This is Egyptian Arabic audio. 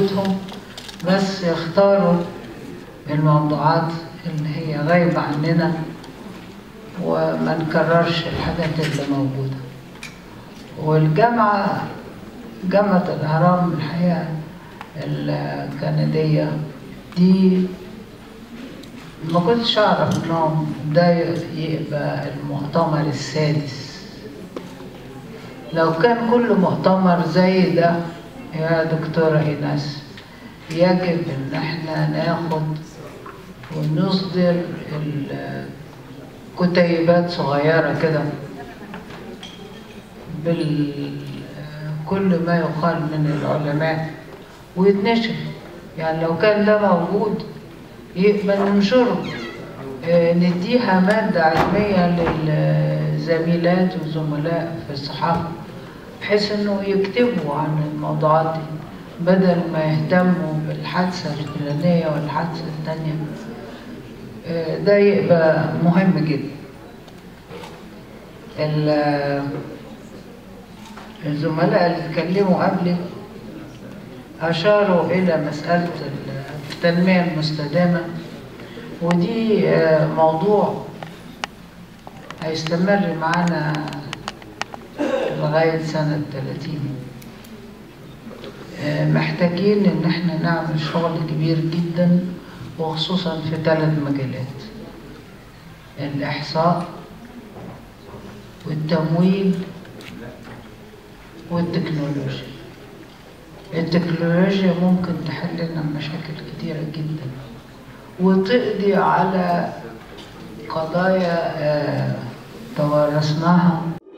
بيوتهم بس يختاروا الموضوعات اللي هي غايبة عننا وما نكررش الحاجات اللي موجودة والجامعة جامعة الأهرام الحقيقة الكندية دي ما كنتش أعرف إنهم ده يبقى المؤتمر السادس لو كان كل مؤتمر زي ده يا دكتورة إيناس يجب إن إحنا ناخد ونصدر كتيبات صغيرة كده بكل ما يقال من العلماء ويتنشر يعني لو كان ده موجود يبقى ننشره آه، نديها مادة علمية للزميلات والزملاء في الصحافة بحيث انه يكتبوا عن الموضوعات دي بدل ما يهتموا بالحادثة الفلانية والحادثة التانية آه، ده يبقى مهم جدا ال- الزملاء اللي اتكلموا قبلي أشاروا إلى مسألة التنمية المستدامة ودي آه، موضوع هيستمر معانا لغاية سنة 30 آه، محتاجين إن احنا نعمل شغل كبير جدا وخصوصا في ثلاث مجالات الإحصاء والتمويل والتكنولوجيا التكنولوجيا ممكن تحل لنا مشاكل كتيرة جدا وتقضي على قضايا آه، توارثناها